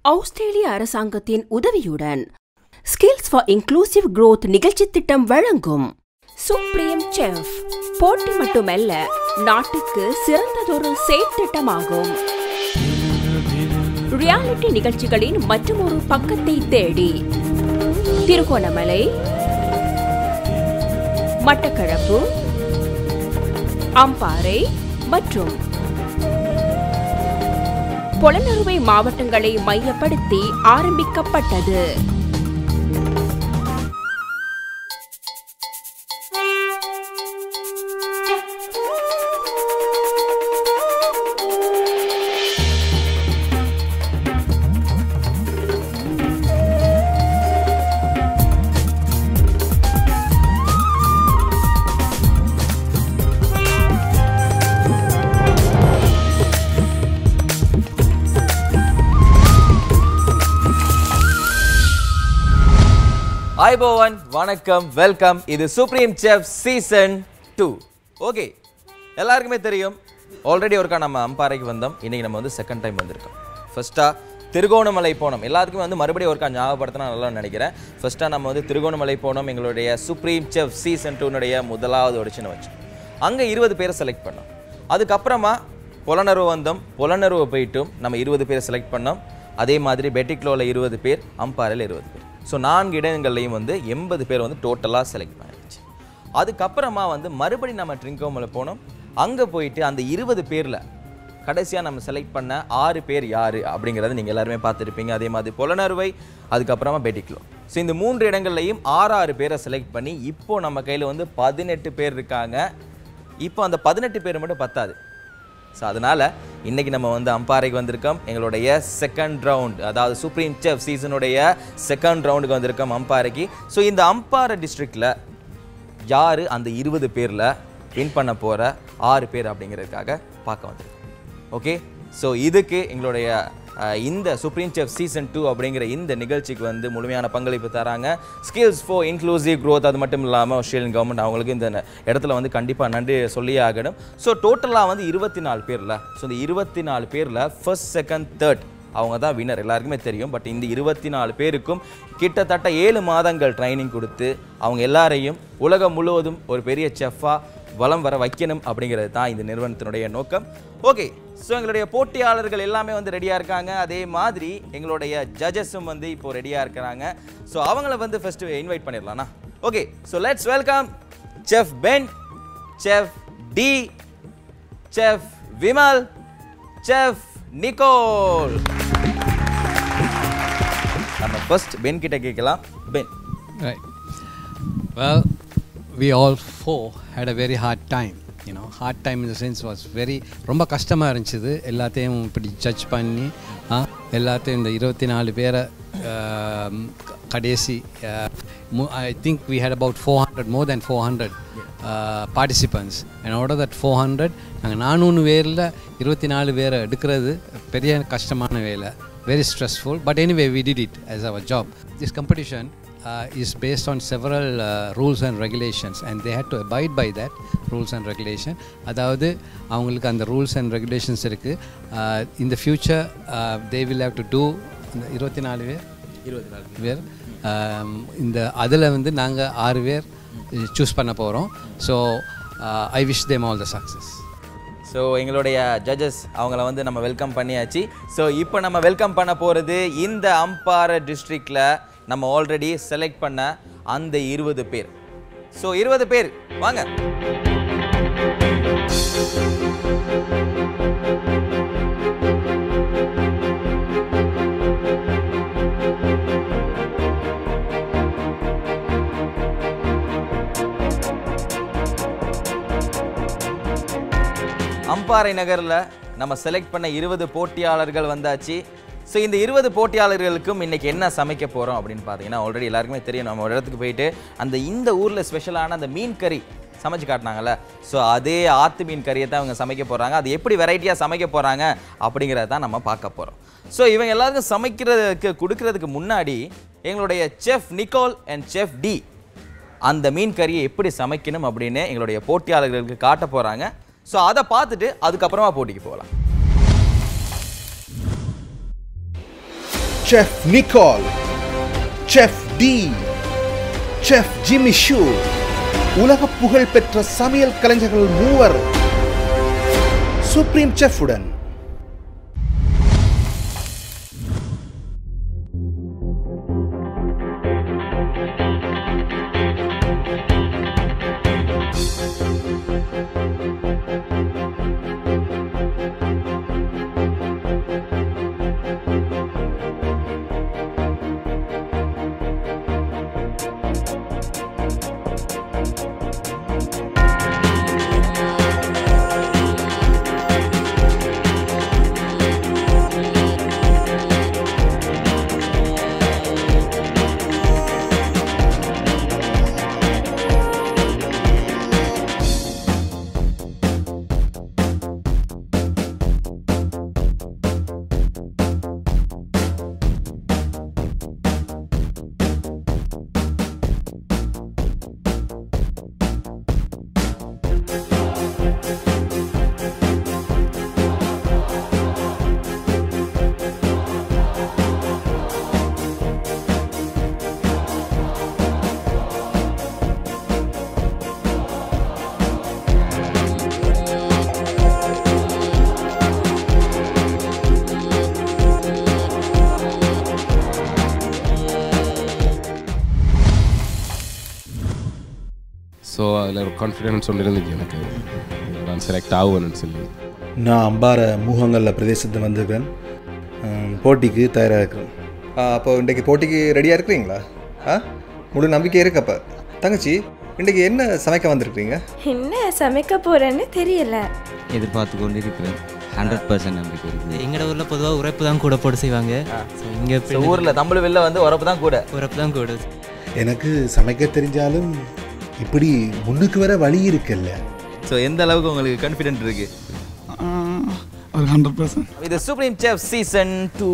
ஆஸ்திரேலிய அரசாங்கத்தின் உதவியுடன் skills for inclusive growth நிகழ்ச்சி திட்டம் வழங்கும் சுப்ரீம் செஃப் போட்டி மட்டுமல்ல நாட்டுக்கு சிறந்ததொரு செயற்திட்டமாகும் ரியாலிட்டி நிகழ்ச்சிகளின் மற்றொரு பக்கத்தை தேடி திருகோணமலை மட்டக்களப்பு அம்பாறை மற்றும் பொலனறுவை மாவட்டங்களை மையப்படுத்தி ஆரம்பிக்கப்பட்டது ஐபோவன் வணக்கம் வெல்கம் இது supreme chef season two okay எல்லாருக்குமே தெரியும் ஆல்ரெடி ஒருக்கா நம்ம அம்பாறைக்கு வந்தோம் இன்னைக்கு நம்ம வந்து செகண்ட் டைம் வந்திருக்கோம் ஃபர்ஸ்டா திருகோணமலை போனோம் எல்லாத்துக்குமே வந்து மறுபடியும் ஒருக்கா ஞாபகப்படுத்தினா நல்லா நினைக்கிறேன் ஃபர்ஸ்டா நம்ம வந்து திருகோணமலை போனோம் எங்களுடைய சுப்ரீம் செஃப் சீசன் டூனுடைய முதலாவது ஒடிச்சுன்னு வச்சோம் அங்கே இருபது பேரை செலக்ட் பண்ணோம் அதுக்கப்புறமா புலனர்வு வந்தோம் புலனர்வு போயிட்டும் நம்ம இருபது பேரை செலக்ட் பண்ணோம் அதே மாதிரி பெட்டிக்லோவில் இருபது பேர் அம்பாறையில் இருபது பேர் ஸோ நான்கு இடங்கள்லையும் வந்து எண்பது பேர் வந்து டோட்டலாக செலக்ட் பண்ணிடுச்சு அதுக்கப்புறமா வந்து மறுபடி நம்ம ட்ரிங்கோமில் போனோம் அங்கே போயிட்டு அந்த இருபது பேரில் கடைசியாக நம்ம செலக்ட் பண்ண ஆறு பேர் யார் அப்படிங்கிறத நீங்கள் எல்லாருமே பார்த்துருப்பீங்க அதே மாதிரி புலனறுவை அதுக்கப்புறமா பெட்டிக்லோ ஸோ இந்த மூன்று இடங்கள்லையும் ஆறு ஆறு பேரை செலக்ட் பண்ணி இப்போ நம்ம கையில் வந்து பதினெட்டு பேர் இருக்காங்க இப்போ அந்த பதினெட்டு பேர் மட்டும் பத்தாது ஸோ அதனால் இன்னைக்கு நம்ம வந்து அம்பாறைக்கு வந்திருக்கோம் எங்களுடைய செகண்ட் ரவுண்ட் அதாவது சுப்ரீம் செஃப் சீசனுடைய செகண்ட் ரவுண்டுக்கு வந்திருக்கோம் அம்பாறைக்கு ஸோ இந்த அம்பாறை டிஸ்ட்ரிக்டில் யார் அந்த இருபது பேரில் வின் பண்ண போகிற ஆறு பேர் அப்படிங்கிறதுக்காக பார்க்க வந்திருக்கோம் ஓகே ஸோ இதுக்கு எங்களுடைய அஹ், இந்த சுப்ரீம் செஃப் சீசன் டூ அப்படிங்கிற இந்த நிகழ்ச்சிக்கு வந்து முழுமையான பங்களிப்பு தராங்க ஸ்கில்ஸ் ஃபார் இன்க்ளூசிவ் growth அது மட்டும் இல்லாமல் ஆஸ்திரேலியன் கவர்மெண்ட் அவங்களுக்கு இந்த ந- இடத்துல வந்து கண்டிப்பாக நன்றி சொல்லியே ஆகணும் ஸோ டோட்டலாக வந்து இருபத்தி நாலு பேரில் ஸோ இந்த இருபத்தி நாலு பேரில் ஃபர்ஸ்ட் செகண்ட் தேர்ட் அவங்க தான் வின்னர் எல்லாருக்குமே தெரியும் பட் இந்த இருபத்தி நாலு பேருக்கும் கிட்டத்தட்ட ஏழு மாதங்கள் ட்ரைனிங் கொடுத்து அவங்க எல்லாரையும் உலகம் முழுவதும் ஒரு பெரிய செஃப்பாக வலம் வர வைக்கணும் அப்படிங்கிறது தான் இந்த நிறுவனத்தினுடைய நோக்கம் ஓகே ஸோ எங்களுடைய போட்டியாளர்கள் எல்லாமே வந்து ரெடியாக இருக்காங்க அதே மாதிரி எங்களுடைய ஜட்ஜஸும் வந்து இப்போ ரெடியாக இருக்கிறாங்க ஸோ அவங்கள வந்து ஃபர்ஸ்ட் இன்வைட் பண்ணிடலாம்னா okay so let's welcome chef Ben chef D chef Vimal chef Nicole நம்ம ஃபர்ஸ்ட் பென் கிட்ட கேட்கலாம் Ben Right. Well, we all four had a very hard time. You know, hard time in the sense was very ரொம்ப கஷ்டமாக இருந்துச்சு எல்லாத்தையும் இப்படி judge பண்ணி ஆ, எல்லாத்தையும் இந்த இருபத்தி நாலு பேரை ஆம், க- கடைசி I think we had about four hundred more then four hundred participants and out that four hundred நாங்கள் நானூறு பேரில் இருபத்தி நாலு பேரை எடுக்கிறது பெரிய கஷ்டமான வேலை very stressful but anyway we did it as our job this competition uh, is based on several uh, rules and regulations and they had to abide by that rules and regulation அதாவது அவங்களுக்கு அந்த rules and regulations இருக்குது in the future uh, they will have to do இந்த இருபத்தி நாலு பேர் இருபத்தி நாலு பேர் um, இந்த அதில் வந்து நாங்கள் ஆறு பேர் சூஸ் பண்ண போகிறோம் so I wish them all the success so எங்களுடைய ஜட்ஜஸ் அவங்கள வந்து நம்ம வெல்கம் பண்ணியாச்சு ஸோ இப்போ நம்ம வெல்கம் பண்ண போகிறது இந்த அம்பாறை டிஸ்ட்ரிக்டில் நம்ம ஆல்ரெடி செலக்ட் பண்ண அந்த இருபது பேர் ஸோ இருபது பேர் வாங்க அம்பாறை நகரில் நம்ம செலக்ட் பண்ண இருபது போட்டியாளர்கள் வந்தாச்சு ஸோ இந்த இருபது போட்டியாளர்களுக்கும் இன்னைக்கு என்ன சமைக்க போகிறோம் அப்படின்னு பார்த்தீங்கன்னா ஆல்ரெடி எல்லாருக்குமே தெரியும் நம்ம ஒரு இடத்துக்கு போயிட்டு அந்த இந்த ஊரில் ஸ்பெஷலான அந்த மீன் கறி சமைச்சு காட்டினாங்கல்ல ஸோ அதே ஆத்து மீன் கறியை தான் அவங்க சமைக்க போகிறாங்க அது எப்படி வெரைட்டியாக சமைக்க போகிறாங்க அப்படிங்கிறத தான் நம்ம பார்க்க போகிறோம் ஸோ இவங்க எல்லாருக்கும் சமைக்கிறதுக்கு கொடுக்கறதுக்கு முன்னாடி எங்களுடைய chef Nicole and chef D அந்த மீன் கறியை எப்படி சமைக்கணும் அப்படின்னு எங்களுடைய போட்டியாளர்களுக்கு காட்ட போகிறாங்க ஸோ அதை பார்த்துட்டு அதுக்கப்புறமா போட்டிக்கு போகலாம் chef Nicole chef D chef Jimmy Shu உலக புகழ் பெற்ற சமையல் கலைஞர்கள் மூவர் சுப்ரீம் செஃப்புடன் ஸோ அதில் ஒரு கான்ஃபிடென்ஸ் ஒன்று இருந்துச்சு எனக்கு நான் செலக்ட் ஆகுவேன்னு சொல்லி நான் அம்பார மூகங்கல்ல பிரதேசத்தில் வந்திருக்கேன் உம், போட்டிக்கு தயாராக இருக்கிறேன் அப்போ இன்றைக்கு போட்டிக்கு ரெடியாக இருக்கிறீங்களா ஆ முழு நம்பிக்கை இருக்கு அப்போ தங்கச்சி இன்றைக்கு என்ன சமைக்க வந்திருக்கீங்க என்ன சமைக்க போறேன்னு தெரியல எதிர்பார்த்து கொண்டு இருக்கிறேன் ஹண்ட்ரட் பர்சன்ட் நம்பிக்கை இருக்குது எங்களோட ஊரில் பொதுவாக உரைப்பு தான் கூட போட்டு செய்வாங்க ஸோ இங்கே So, ஊர்ல தமிழ் வெளில வந்து உரப்பு தான் கூட உரைப்பு தான் கூட எனக்கு சமைக்க தெரிஞ்சாலும் இப்படி முன்னுக்கு வர வழி இருக்குல்ல ஸோ எந்த அளவுக்கு உங்களுக்கு கான்ஃபிடென்ட் இருக்கு ஒரு ஹண்ட்ரட் பர்சன்ட் இது சுப்ரீம் செஃப் சீசன் டூ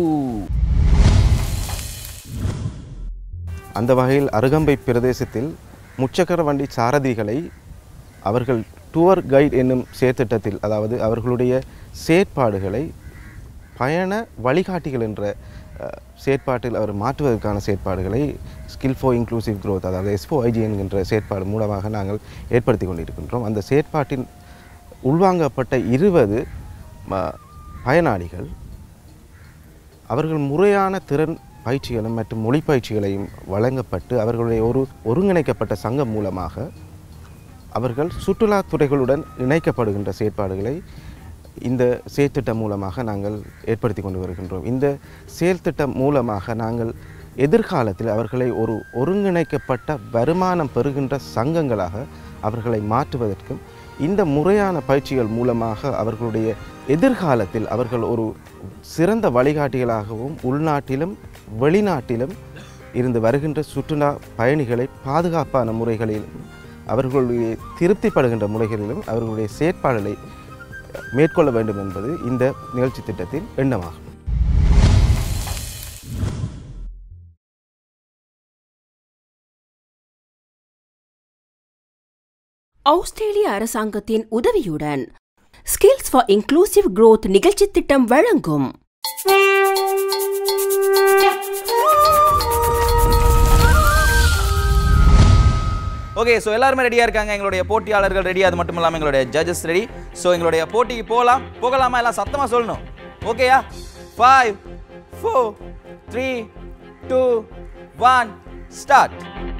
அந்த வகையில் அருகம்பை பிரதேசத்தில் முச்சக்கர வண்டி சாரதிகளை அவர்கள் டூர் கைட் என்னும் செயற்திட்டத்தில் அதாவது அவர்களுடைய செயற்பாடுகளை பயண வழிகாட்டிகள் என்ற அஹ், செயற்பாட்டில் அவர் மாற்றுவதற்கான செயற்பாடுகளை ஸ்கில் ஃபார் இன்க்ளூசிவ் growth அதாவது எஸ்போ ஐஜி என்கின்ற செயற்பாடு மூலமாக நாங்கள் ஏற்படுத்தி கொண்டிருக்கின்றோம் அந்த செயற்பாட்டின் உள்வாங்கப்பட்ட இருபது ம- பயனாளிகள் அவர்கள் முறையான திறன் பயிற்சிகளும் மற்றும் மொழி பயிற்சிகளையும் வழங்கப்பட்டு அவர்களுடைய ஒரு ஒருங்கிணைக்கப்பட்ட சங்கம் மூலமாக அவர்கள் சுற்றுலாத்துறைகளுடன் இணைக்கப்படுகின்ற செயற்பாடுகளை இந்த செயற்திட்டம் மூலமாக நாங்கள் ஏற்படுத்தி கொண்டு வருகின்றோம் இந்த செயல்திட்டம் மூலமாக நாங்கள் எதிர்காலத்தில் அவர்களை ஒரு ஒருங்கிணைக்கப்பட்ட வருமானம் பெறுகின்ற சங்கங்களாக அவர்களை மாற்றுவதற்கும் இந்த முறையான பயிற்சிகள் மூலமாக அவர்களுடைய எதிர்காலத்தில் அவர்கள் ஒரு சிறந்த வழிகாட்டிகளாகவும் உள்நாட்டிலும் வெளிநாட்டிலும் இருந்து வருகின்ற சுற்றுலா பயணிகளை பாதுகாப்பான முறைகளிலும் அவர்களுடைய திருப்திப்படுகின்ற முறைகளிலும் அவர்களுடைய செயற்பாடுகளை மேற்கொள்ள வேண்டும் என்பது இந்த நிகழ்ச்சி திட்டத்தின் எண்ணமாகும் ஆஸ்திரேலிய அரசாங்கத்தின் உதவியுடன் ஸ்கில்ஸ் ஃபார் இன்க்ளூசிவ் growth நிகழ்ச்சி திட்டம் வழங்கும் ஓகே ஸோ எல்லாருமே ரெடியாக இருக்காங்க எங்களுடைய போட்டியாளர்கள் ரெடி அது மட்டும் இல்லாமல் எங்களுடைய ஜட்ஜஸ் ரெடி ஸோ எங்களுடைய போட்டிக்கு போகலாம் போகலாமா எல்லாம் சத்தமாக சொல்லணும் ஓகேயா five four three two one start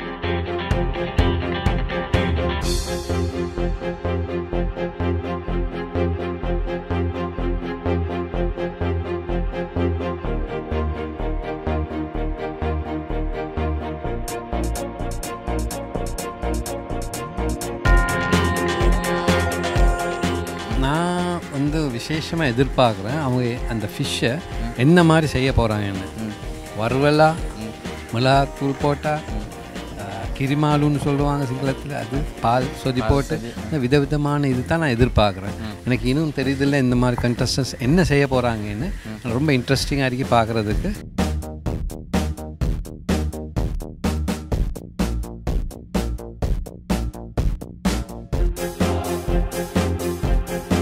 நான் வந்து விசேஷமாக எதிர்பார்க்குறேன் அவங்க அந்த ஃபிஷ்ஷை என்ன மாதிரி செய்ய போகிறாங்கன்னு வறுவலா மிளகாத்தூள் போட்டா அஹ், கிரிமாலுன்னு சொல்லுவாங்க சிங்களத்தில் அது பால் சொதி போட்டு இந்த விதவிதமான இது தான் நான் எதிர்பார்க்குறேன் எனக்கு இன்னும் தெரியுதில்ல இந்த மாதிரி கண்டஸ்டன்ஸ் என்ன செய்ய போகிறாங்கன்னு ரொம்ப இன்ட்ரெஸ்டிங்காக இருக்கு பார்க்குறதுக்கு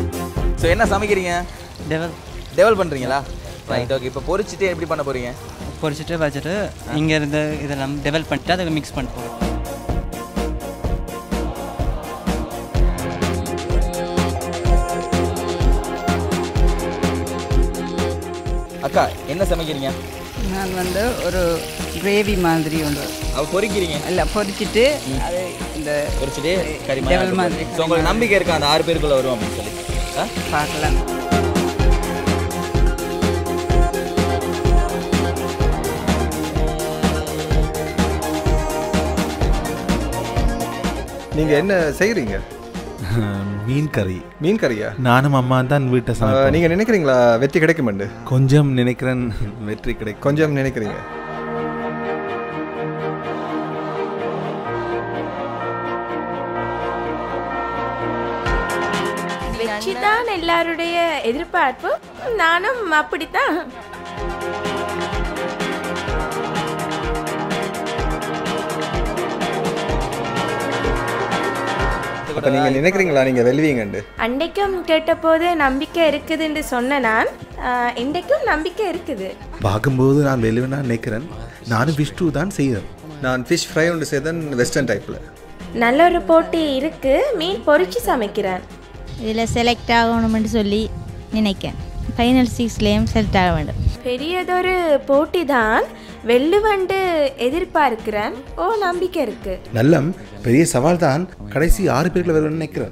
ஸோ என்ன சமைக்கிறீங்க டெவல் டெவல் பண்ணுறீங்களா ரைட் ஓகே இப்போ பொரிச்சிட்டு எப்படி பண்ண போறீங்க பொரிச்சிட்டு வச்சுட்டு இங்கே இருந்து இதெல்லாம் டெவலப் பண்ணிட்டு அதை மிக்ஸ் பண்ணிட்டு அக்கா என்ன சமைக்கிறீங்க நான் வந்து ஒரு கிரேவி மாதிரி ஒன்று அவ பொரிக்கிறீங்க இல்லை பொரிச்சிட்டு அது இந்த பொரிச்சிட்டு கறி டெவல் மாதிரி ஸோ உங்களுக்கு நம்பிக்கை இருக்கா அந்த ஆறு பேருக்குள்ள வரும் அப்படின்னு சொல்லி ஆ? பார்க்கலாம் நீங்கள் என்ன செய்கிறீங்க மீன் கறி மீன் கறியா நானும் அம்மா தான் வீட்டை சமைப்போம் நீங்கள் நினைக்கிறீங்களா வெற்றி கிடைக்குமெண்டு கொஞ்சம் நினைக்கிறேன் வெற்றி கிடைக்கும் கொஞ்சம் நினைக்கிறீங்க வெற்றி தான் எல்லாருடைய எதிர்பார்ப்பு நானும் அப்படித்தான் அப்போ நீங்கள் நினைக்கிறீங்களா நீங்கள் வெல்வீங்கண்டு அன்றைக்கும் கேட்டபோது நம்பிக்கை இருக்குதுன்னு சொன்ன நான் ஆஹ், இன்றைக்கும் நம்பிக்கை இருக்குது பார்க்கும்போது நான் வெளிவனா நினைக்கிறேன் நானும் விஷ்ணு தான் செய்கிறேன் நான் ஃபிஷ் ஃப்ரை ஒன்று செய்தேன் வெஸ்டர்ன் டைப்பில் நல்ல ஒரு போட்டி இருக்கு மீன் பொரிச்சு சமைக்கிறேன் இதில் செலக்ட் ஆகணும்னு சொல்லி நினைக்கிறேன் ஃபைனல் சிக்ஸ்லேயும் செலக்ட் ஆக வேண்டும் பெரியதொரு போட்டி தான் வெல்லுவண்டு எதிர்பார்க்கிறேன் ஓ நம்பிக்கை இருக்கு நல்லம் பெரிய சவால் தான் கடைசி ஆறு பேருக்குள்ள வருவேன்னு நினைக்கிறேன்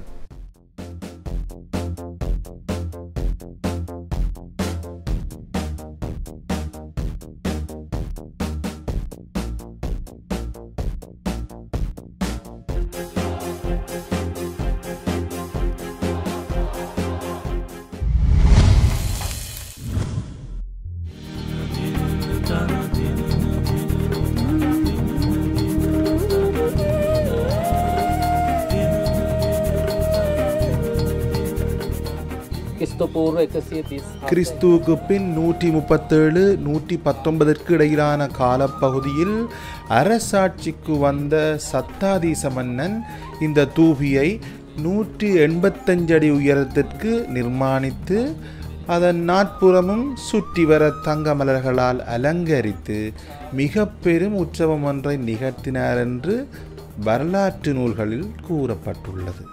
கிறிஸ்துவுக்கு பின் நூற்றி முப்பத்தேழு நூற்றி பத்தொன்பதற்கு இடையிலான காலப்பகுதியில் அரசாட்சிக்கு வந்த சத்தாதீச மன்னன் இந்த தூபியை நூற்றி எண்பத்தஞ்சு அடி உயரத்திற்கு நிர்மாணித்து அதன் நாட்புறமும் சுற்றி வர தங்க மலர்களால் அலங்கரித்து மிக பெரும் உற்சவம் ஒன்றை நிகழ்த்தினார் என்று வரலாற்று நூல்களில் கூறப்பட்டுள்ளது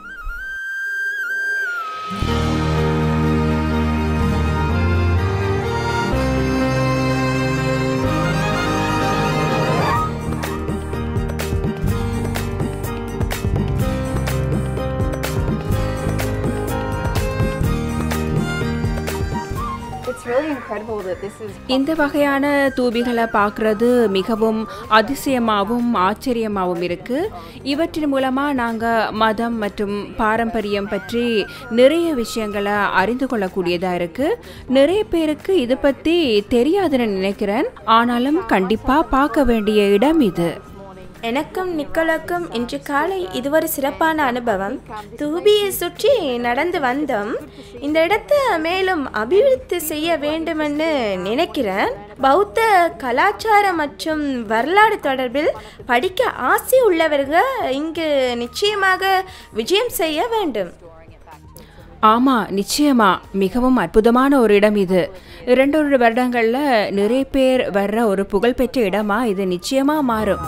இந்த வகையான தூபிகளை பார்க்கறது மிகவும் அதிசயமாகவும் ஆச்சரியமாகவும் இருக்கு இவற்றின் மூலமா நாங்க மதம் மற்றும் பாரம்பரியம் பற்றி நிறைய விஷயங்களை அறிந்து கொள்ளக்கூடியதா இருக்கு நிறைய பேருக்கு இது பத்தி தெரியாதுன்னு நினைக்கிறேன் ஆனாலும் கண்டிப்பா பார்க்க வேண்டிய இடம் இது எனக்கும் நிக்கலுக்கும் இன்று காலை இது ஒரு சிறப்பான அனுபவம் தூபியை சுற்றி நடந்து வந்தோம் இந்த இடத்தை மேலும் அபிவிருத்தி செய்ய வேண்டுமென்னு நினைக்கிறேன் பௌத்த கலாச்சாரம் மற்றும் வரலாறு தொடர்பில் படிக்க ஆசை உள்ளவர்கள் இங்கு நிச்சயமாக விஜயம் செய்ய வேண்டும் ஆமா நிச்சயமா மிகவும் அற்புதமான ஒரு இடம் இது இரண்டொரு வருடங்கள்ல நிறைய பேர் வர்ற ஒரு புகழ்பெற்ற இடமா இது நிச்சயமா மாறும்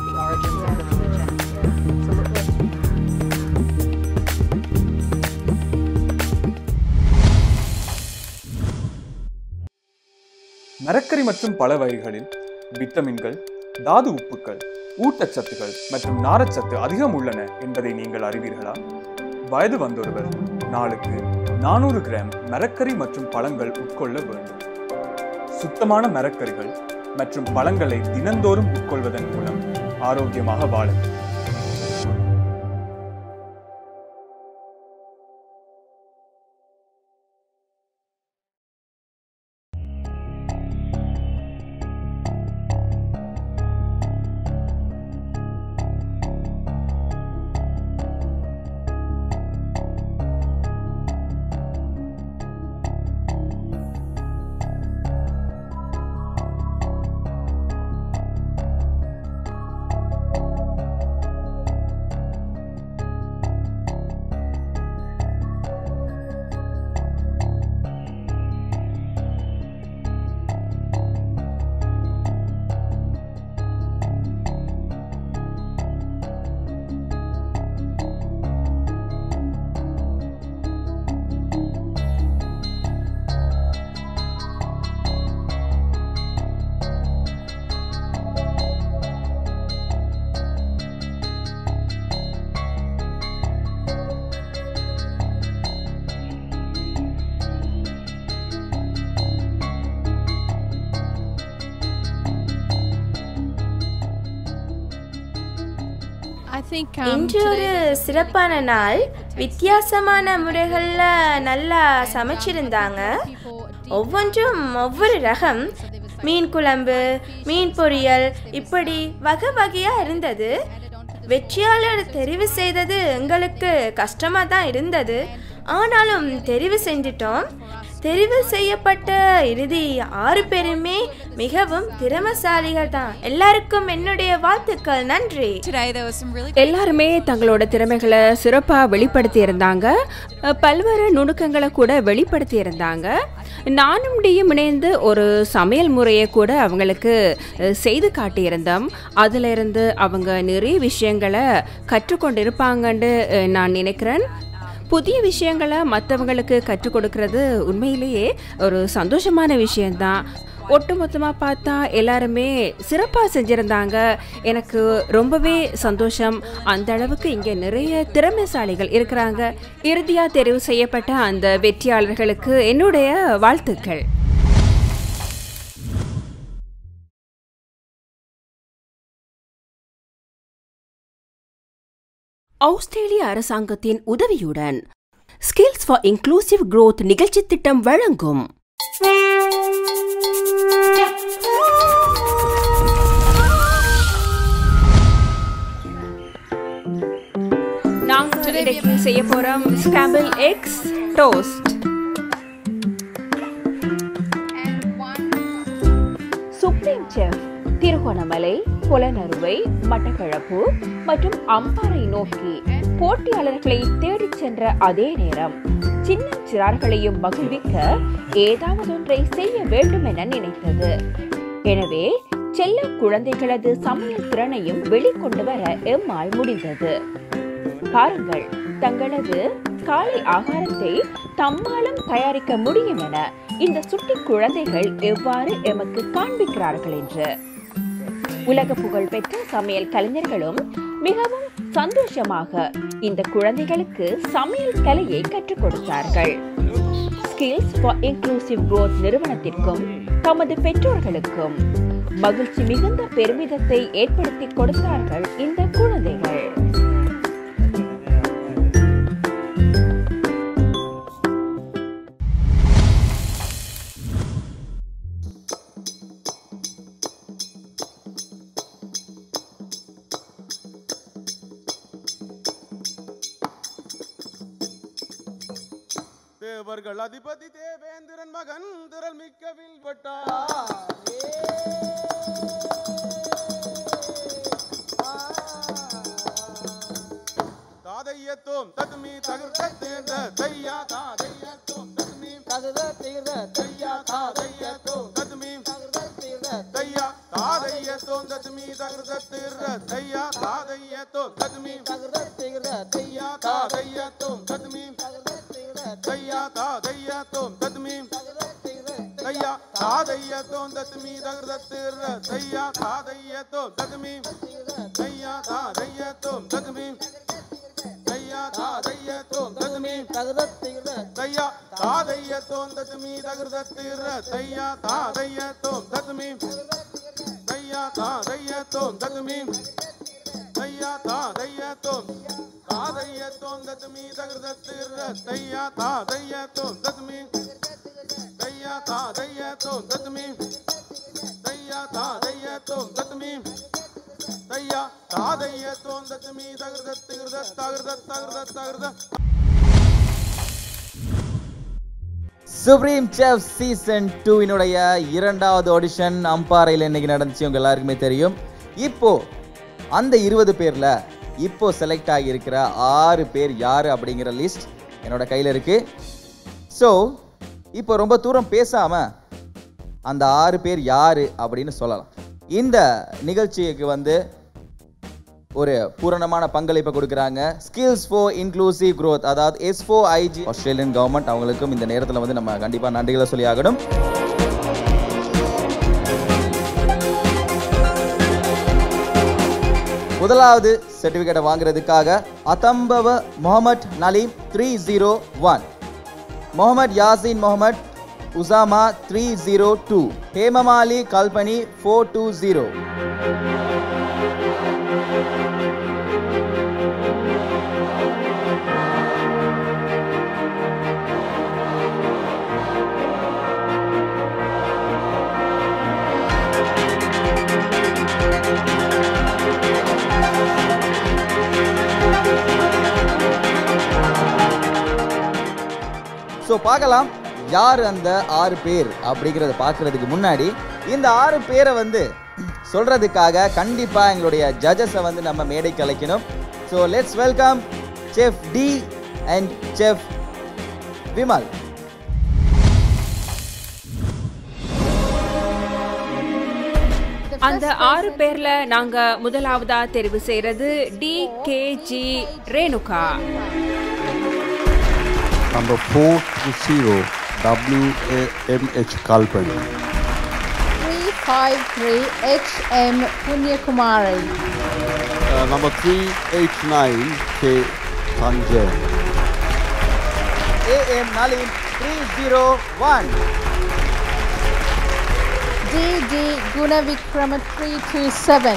மரக்கறி மற்றும் பல வகைகளில் விட்டமின்கள் தாது உப்புக்கள் ஊட்டச்சத்துக்கள் மற்றும் நாரச்சத்து அதிகம் உள்ளன என்பதை நீங்கள் அறிவீர்களா வயது வந்தொருவர் நாளுக்கு நானூறு கிராம் மரக்கறி மற்றும் பழங்கள் உட்கொள்ள வேண்டும் சுத்தமான மரக்கறிகள் மற்றும் பழங்களை தினந்தோறும் உட்கொள்வதன் மூலம் ஆரோக்கியமாக வாழ இன்று ஒரு சிறப்பான நாள் வித்தியாசமான முறைகளில் நல்லா சமைச்சிருந்தாங்க ஒவ்வொன்றும் ஒவ்வொரு ரகம் மீன் குழம்பு மீன் பொரியல் இப்படி வகை வகையாக இருந்தது வெற்றியாளர் தெரிவு செய்தது எங்களுக்கு கஷ்டமாக தான் இருந்தது ஆனாலும் தெரிவு செஞ்சிட்டோம் தெரிவு செய்யப்பட்ட இறுதி ஆறு பேருமே மிகவும் திறமசாலிகள் தான் எல்லாருக்கும் என்னுடைய வாழ்த்துக்கள் நன்றி எல்லாருமே தங்களோட திறமைகளை சிறப்பாக வெளிப்படுத்தி இருந்தாங்க அஹ், பல்வேறு நுணுக்கங்களை கூட வெளிப்படுத்தி இருந்தாங்க நானும் டியும் இணைந்து ஒரு சமையல் முறையை கூட அவங்களுக்கு அஹ், செய்து காட்டியிருந்தோம் அதில் இருந்து அவங்க நிறைய விஷயங்களை கற்றுக்கொண்டிருப்பாங்கன்னு அஹ், நான் நினைக்கிறேன் புதிய விஷயங்களை மற்றவங்களுக்கு கற்றுக் கொடுக்கறது உண்மையிலேயே ஒரு சந்தோஷமான விஷயம்தான் ஒட்டுமொத்தமாக பார்த்தா எல்லாருமே சிறப்பாக செஞ்சுருந்தாங்க எனக்கு ரொம்பவே சந்தோஷம் அந்த அளவுக்கு இங்கே நிறைய திறமைசாலிகள் இருக்கிறாங்க இறுதியாக தெரிவு செய்யப்பட்ட அந்த வெற்றியாளர்களுக்கு என்னுடைய வாழ்த்துக்கள் ஆஸ்திரேலிய அரசாங்கத்தின் உதவியுடன் ஸ்கில்ஸ் ஃபார் இன்க்ளூசிவ் growth நிகழ்ச்சி திட்டம் வழங்கும் நாங்க இன்னைக்கு செய்ய போறோம் scramble eggs toast supreme chef Trincomalee Polonnaruwa Batticaloa மற்றும் அம்பாறை நோக்கி போட்டியாளர்களை தேடிச் சென்ற அதே நேரம் சின்ன சிறார்களையும் மகிழ்விக்க ஏதாவது ஒன்றை செய்ய வேண்டும் என நினைத்தது எனவே செல்ல குழந்தைகளது சமையல் திறனையும் வெளிக்கொண்டு வர எம்மால் முடிந்தது பாருங்கள் தங்களது காலை ஆகாரத்தை தம்மாலும் தயாரிக்க முடியும் என இந்த சுட்டி குழந்தைகள் எவ்வாறு எமக்கு காண்பிக்கிறார்கள் என்று உலக புகழ் பெற்ற சமையல் கலைஞர்களும் மிகவும் சந்தோஷமாக இந்த குழந்தைகளுக்கு சமையல் கலையை கற்றுக் கொடுத்தார்கள் ஸ்கில்ஸ் ஃபார் இன்க்ளூசிவ் growth நிறுவனத்திற்கும் தமது பெற்றோர்களுக்கும் மகிழ்ச்சி மிகுந்த பெருமிதத்தை ஏற்படுத்தி கொடுத்தார்கள் இந்த குழந்தைகள் தேவர்கள் அதிபதி தேவேந்திரன் மகன் திரள் மிக்க வில்வட்டா தாதையத்தோம் ததுமி தகுர்த்த தேர்ந்த தையா தாதையத்தோம் ததுமி தகுத தீர்ந்த தையா தாதையத்தோம் ததுமி தகுத தீர்ந்த தையா தாதையத்தோம் ததுமி தகுத தீர்ந்த தையா தாதையத்தோம் ததுமி தகுத தீர்ந்த தையா தாதையத்தோம் ததுமி தகுத தீர்ந்த தையா தாதையத்தோம் ததுமி தையா தாதையத்தோம் ததுமி தகுத தீர்ந்த தையா தாதையத்தோம் ததுமி தையா தாதையத்தோம் ததுமி தையா தாதையத்தோம் ததுமி தகுத தீர்ந்த தையா தாதையத்தோம் ததுமி தகுத தீர்ந்த தையா தாதையத்தோம் ததுமி தையா தாதையத்தோம் ததுமி தையா தாதையத்தோம் தாதையத்தோம் ததுமி தகுத தீர்ந்த தையா தாதையத்தோம் ததுமி தையா தாதையத்தோம் ததுமி தையா தாதையத்தோம் ததுமி தையா தாதையத்தோம் ததுமி தகுத தீர்ந்த தகுத தகுத தகுத சுப்ரீம் செஃப் சீசன் டூவினுடைய இரண்டாவது ஆடிஷன் அம்பாறையில் இன்னைக்கு நடந்துச்சு உங்க எல்லாருக்குமே தெரியும் இப்போ அந்த இருபது பேர்ல இப்போ செலக்ட் ஆகியிருக்கிற ஆறு பேர் யாரு அப்படிங்கிற லிஸ்ட் என்னோட கையில் இருக்கு ஸோ இப்போ ரொம்ப தூரம் பேசாம அந்த ஆறு பேர் யாரு அப்படின்னு சொல்லலாம் இந்த நிகழ்ச்சிக்கு வந்து ஒரு பூரணமான பங்களிப்பை கொடுக்குறாங்க ஸ்கில்ஸ் ஃபோ இன்க்ளூசிவ் growth அதாவது S for IG Australian government அவங்களுக்கும் இந்த நேரத்தில் வந்து நம்ம கண்டிப்பாக நன்றிகளை சொல்லி ஆகணும் முதலாவது சர்டிஃபிகேட்டை வாங்குறதுக்காக Athambawa Mohamed Naleem three zero one Mohammed Yasin Mohamed Usama three zero two Hemamali Kalpani four two zero so பார்க்கலாம் யார் அந்த ஆறு பேர் அப்படிங்கிறத பார்க்கறதுக்கு முன்னாடி இந்த ஆறு பேரை வந்து சொல்றதுக்காக கண்டிப்பாக எங்களுடைய ஜட்ஜஸை வந்து நம்ம மேடைக்கு அழைக்கணும் so let's welcome chef D and chef Vimal அந்த ஆறு பேர்ல நாங்க முதலாவதா தெரிவு செய்யறது D K G Renuka Number 430, WAMH Kalpan. 353 HM Punyakumari. Uh, number 389, K. Sanjay. A M Nalin three zero one DD Gunavikrama 327.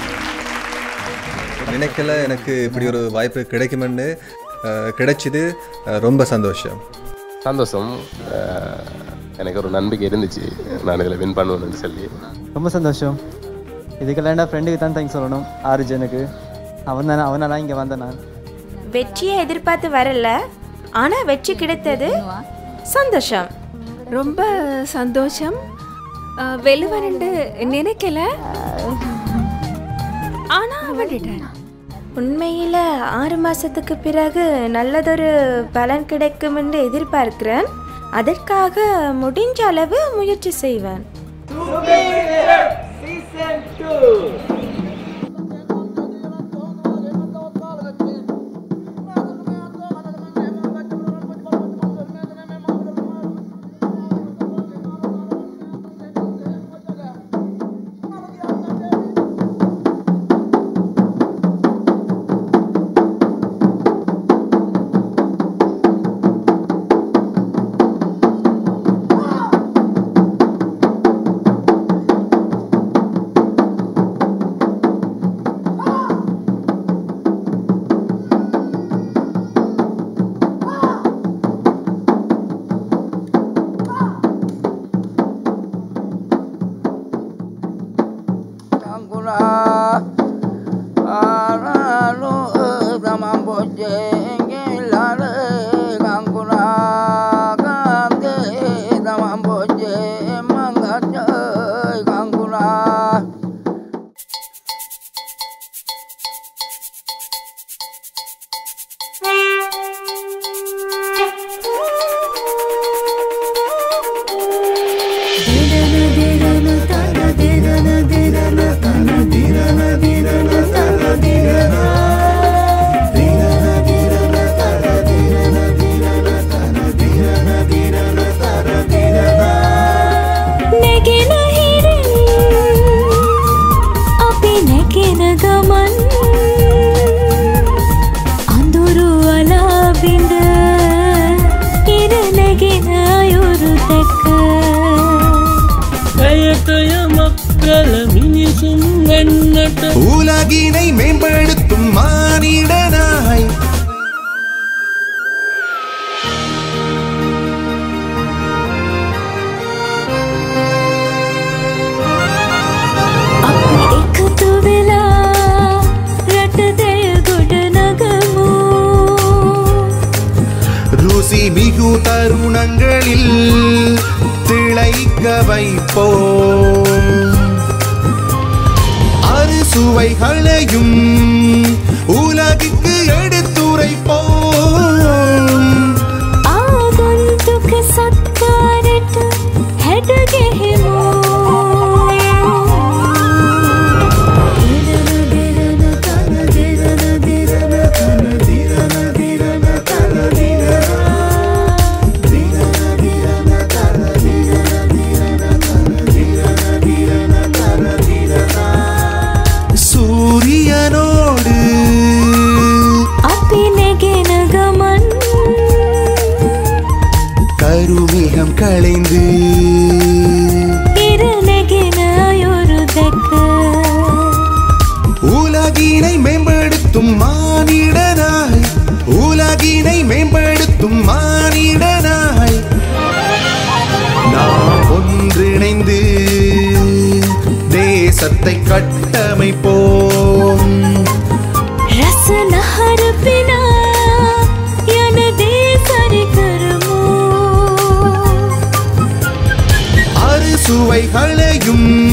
நினைக்கல எனக்கு இப்படி ஒரு வாய்ப்பு கிடைக்குமென்னு அஹ், கிடைச்சிது அஹ், ரொம்ப சந்தோஷம் சந்தோஷம் அஹ், எனக்கு ஒரு நம்பிக்கை இருந்துச்சு நான் இதில் வின் பண்ணுவேன்னு சொல்லி ரொம்ப சந்தோஷம் இதுக்கெல்லாம் ஃப்ரெண்டுக்கு தான் தேங்க்ஸ் சொல்லணும் ஆரிஜனுக்கு அவன் தானே அவனால இங்கே வந்தேன் நான் வெற்றியை எதிர்பார்த்து வரல ஆனா வெற்றி கிடைத்தது சந்தோஷம் ரொம்ப சந்தோஷம் அஹ், வெல்லுவனண்டு நினைக்கல ஆனா விட்டுட்டேன் உண்மையில ஆறு மாசத்துக்கு பிறகு நல்லதொரு பலன் கிடைக்கும் என்று எதிர்பார்க்கிறேன் அதற்காக முடிஞ்ச அளவு முயற்சி செய்வேன் නැගෙන හිරෙන් අපි නැගෙන ගමන් අඳුරු අලාබිඳ ඉර නැගෙන අයුරු දැක கயத்தய மக்கள மினிசும் வெண்ணட்ட உலகினை மேம்படுத்தும் மானிடனாய் එකතු වෙලා රට දෙය ගොඩ නගමු ருசி மிகு தருணங்களில் திளைக்க வைப்போம் அறுசுவைகளையும் உலகிற்கு எடுத்துரைப்போம் ආගන්තුක සත්කාරට හැඩගෙහෙමු சூரியனோடு අපි නැගෙන ගමන් கருமிகம் களைந்து தேசத்தை கட்டமைப்போம் රසනහර පිනා යන දේ සරි කරමු அறுசுவைகளையும்